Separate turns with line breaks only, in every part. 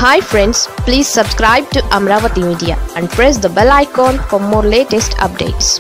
hi friends please subscribe to Amaravati media and press the bell icon for more latest updates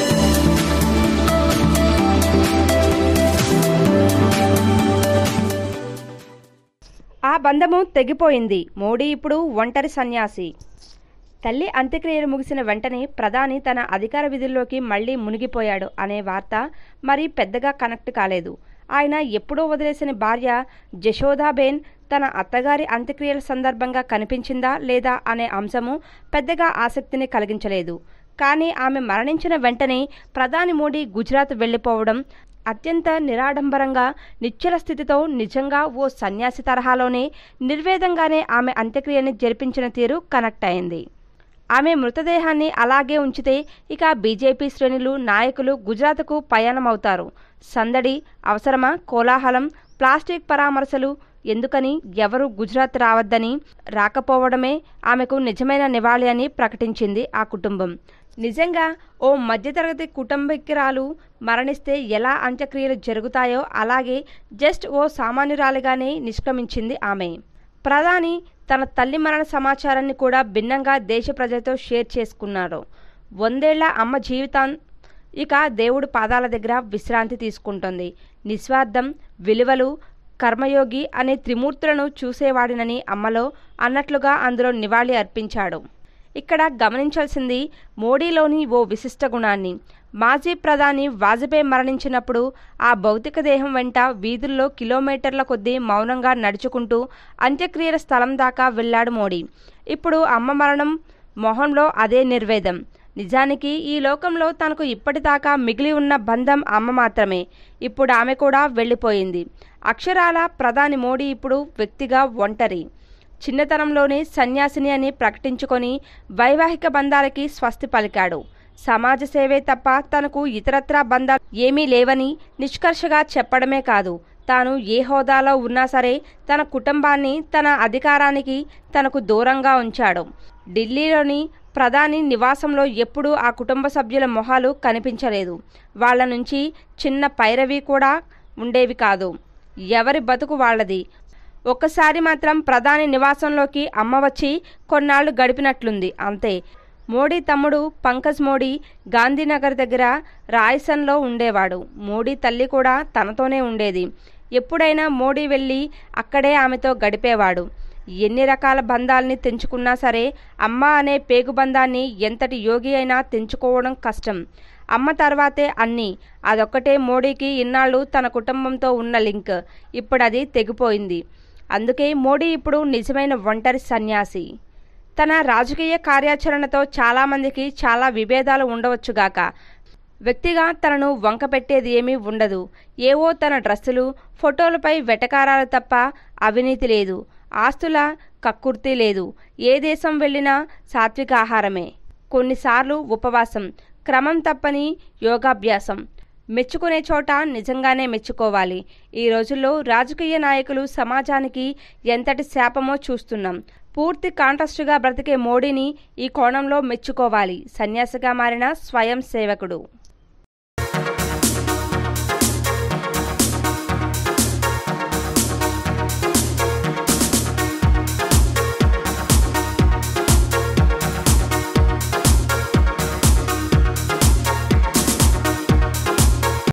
ఆ బంధము తెగిపోయింది మోడీ ఇప్పుడు ఒంటరి సన్యాసి తల్లి అంత్యక్రియలు ముగిసిన వెంటనే ప్రధాని తన అధికార విధుల్లోకి మళ్లీ మునిగిపోయాడు అనే వార్త మరి పెద్దగా కనెక్ట్ కాలేదు ఆయన ఎప్పుడో వదిలేసిన భార్య జశోదాబేన్ తన అత్తగారి అంత్యక్రియల సందర్భంగా కనిపించిందా లేదా అనే అంశము పెద్దగా ఆసక్తిని కలిగించలేదు కానీ ఆమె మరణించిన వెంటనే ప్రధాని మోడీ గుజరాత్ వెళ్లిపోవడం అత్యంత నిరాడంబరంగా నిశ్చల స్థితితో నిజంగా ఓ సన్యాసి తరహాలోనే నిర్వేదంగానే ఆమె అంత్యక్రియని జరిపించిన తీరు కనెక్ట్ అయింది ఆమె మృతదేహాన్ని అలాగే ఉంచితే ఇక బీజేపీ శ్రేణులు నాయకులు గుజరాత్కు పయనమవుతారు సందడి అవసరమా కోలాహలం ప్లాస్టిక్ పరామర్శలు ఎందుకని ఎవరు గుజరాత్ రావద్దని రాకపోవడమే ఆమెకు నిజమైన నివాళి అని ప్రకటించింది ఆ కుటుంబం నిజంగా ఓ మధ్యతరగతి కుటుంబీకురాలు మరణిస్తే ఎలా అంత్యక్రియలు జరుగుతాయో అలాగే జస్ట్ ఓ సామాన్యురాలిగానే నిష్క్రమించింది ఆమె ప్రధాని తన తల్లి మరణ సమాచారాన్ని కూడా భిన్నంగా దేశ ప్రజలతో షేర్ చేసుకున్నారు వందేళ్ల అమ్మ జీవితం ఇక దేవుడు పాదాల దగ్గర విశ్రాంతి తీసుకుంటుంది నిస్వార్థం విలువలు కర్మయోగి అనే త్రిమూర్తులను చూసేవాడినని అమ్మలో అన్నట్లుగా అందులో నివాళి అర్పించాడు ఇక్కడ గమనించాల్సింది మోడీలోని ఓ విశిష్ట గుణాన్ని మాజీ ప్రధాని వాజ్పేయి మరణించినప్పుడు ఆ భౌతిక దేహం వెంట వీధుల్లో కిలోమీటర్ల కొద్దీ మౌనంగా నడుచుకుంటూ అంత్యక్రియల స్థలం దాకా వెళ్ళాడు మోడీ ఇప్పుడు అమ్మ మరణం మొహంలో అదే నిర్వేదం నిజానికి ఈ లోకంలో తనకు ఇప్పటిదాకా మిగిలి ఉన్న బంధం అమ్మ మాత్రమే ఇప్పుడు ఆమె కూడా వెళ్ళిపోయింది అక్షరాల ప్రధాని మోడీ ఇప్పుడు వ్యక్తిగా ఒంటరి చిన్నతనంలోనే సన్యాసిని అని ప్రకటించుకొని వైవాహిక బంధాలకి స్వస్తి పలికాడు సమాజ సేవే తప్ప తనకు ఇతరత్రా బంధాలు ఏమీ లేవని నిష్కర్షగా చెప్పడమే కాదు తాను ఏ హోదాలో ఉన్నా సరే తన కుటుంబాన్ని తన అధికారానికి తనకు దూరంగా ఉంచాడు ఢిల్లీలోని ప్రధాని నివాసంలో ఎప్పుడూ ఆ కుటుంబ సభ్యుల మొహాలు కనిపించలేదు వాళ్ళ నుంచి చిన్న పైరవి కూడా ఉండేవి కాదు ఎవరి బతుకు వాళ్ళది ఒక్కసారి మాత్రం ప్రధాని నివాసంలోకి అమ్మ వచ్చి కొన్నాళ్లు గడిపినట్లుంది అంతే మోడీ తమ్ముడు పంకజ్ మోడీ గాంధీనగర్ దగ్గర రాయసన్లో ఉండేవాడు మోడీ తల్లి కూడా తనతోనే ఉండేది ఎప్పుడైనా మోడీ వెళ్ళి అక్కడే ఆమెతో గడిపేవాడు ఎన్ని రకాల బంధాల్ని తెంచుకున్నా సరే అమ్మ అనే పేగుబంధాన్ని ఎంతటి యోగి అయినా తెంచుకోవడం కష్టం అమ్మ తర్వాతే అన్నీ అదొక్కటే మోడీకి ఇన్నాళ్ళు తన కుటుంబంతో ఉన్న లింక్ ఇప్పుడు అది తెగిపోయింది అందుకే మోడీ ఇప్పుడు నిజమైన ఒంటరి సన్యాసి తన రాజకీయ కార్యాచరణతో చాలామందికి చాలా విభేదాలు ఉండవచ్చుగాక వ్యక్తిగా తనను వంక పెట్టేది ఏమీ ఉండదు ఏవో తన డ్రెస్సులు ఫోటోలపై వెటకారాలు తప్ప అవినీతి లేదు ఆస్తుల కక్కుర్తి లేదు ఏ దేశం వెళ్ళినా సాత్విక ఆహారమే కొన్నిసార్లు ఉపవాసం క్రమం తప్పని యోగాభ్యాసం మెచ్చుకునే చోట నిజంగానే మెచ్చుకోవాలి ఈ రోజుల్లో రాజకీయ నాయకులు సమాజానికి ఎంతటి శాపమో చూస్తున్నాం పూర్తి కాంట్రాస్ట్గా బ్రతికే మోడీని ఈ కోణంలో మెచ్చుకోవాలి సన్యాసిగా మారిన స్వయం సేవకుడు